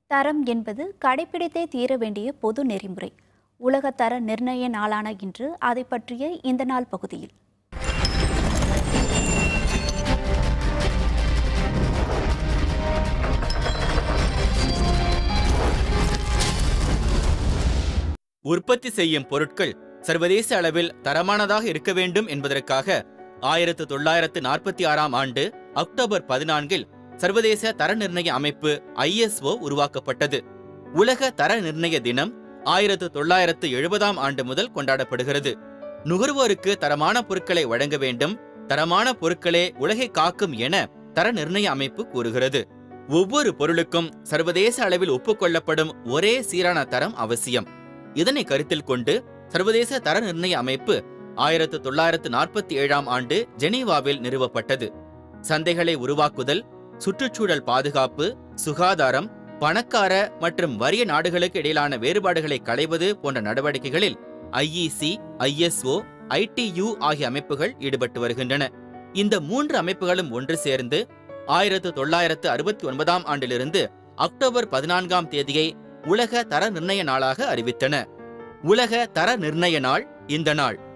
தரம் என்பது கடைபிடித்தே தீர வேண்டிய பொது நெறிமுறை உலக தர நிர்ணய நாளான இன்று அதை பற்றிய இந்த நாள் பகுதியில் உற்பத்தி செய்யும் பொருட்கள் சர்வதேச அளவில் தரமானதாக இருக்க வேண்டும் என்பதற்காக ஆயிரத்து தொள்ளாயிரத்து நாற்பத்தி ஆறாம் ஆண்டு அக்டோபர் பதினான்கில் சர்வதேச தர நிர்ணய அமைப்பு ஐஎஸ்ஓ உருவாக்கப்பட்டது உலக தர நிர்ணய தினம் ஆயிரத்து தொள்ளாயிரத்து எழுபதாம் ஆண்டு முதல் கொண்டாடப்படுகிறது நுகர்வோருக்கு தரமான பொருட்களை வழங்க வேண்டும் தரமான பொருட்களே உலகை காக்கும் என தர நிர்ணய அமைப்பு கூறுகிறது ஒவ்வொரு பொருளுக்கும் சர்வதேச அளவில் ஒப்புக்கொள்ளப்படும் ஒரே சீரான தரம் அவசியம் இதனை கருத்தில் கொண்டு சர்வதேச தர நிர்ணய அமைப்பு ஆயிரத்து தொள்ளாயிரத்து நாற்பத்தி ஏழாம் ஆண்டு ஜெனீவாவில் நிறுவப்பட்டது சந்தைகளை உருவாக்குதல் சுற்றுச்சூழல் பாதுகாப்பு சுகாதாரம் பணக்கார மற்றும் வறிய நாடுகளுக்கு இடையிலான வேறுபாடுகளை களைவது போன்ற நடவடிக்கைகளில் ஐஇசி ஐஎஸ்ஓ ஐடியு ஆகிய அமைப்புகள் ஈடுபட்டு வருகின்றன இந்த மூன்று அமைப்புகளும் ஒன்று சேர்ந்து ஆயிரத்து தொள்ளாயிரத்து அறுபத்தி ஒன்பதாம் ஆண்டிலிருந்து அக்டோபர் பதினான்காம் தேதியை உலக தர நிர்ணய நாளாக அறிவித்தன உலக தர நிர்ணய நாள் இந்த நாள்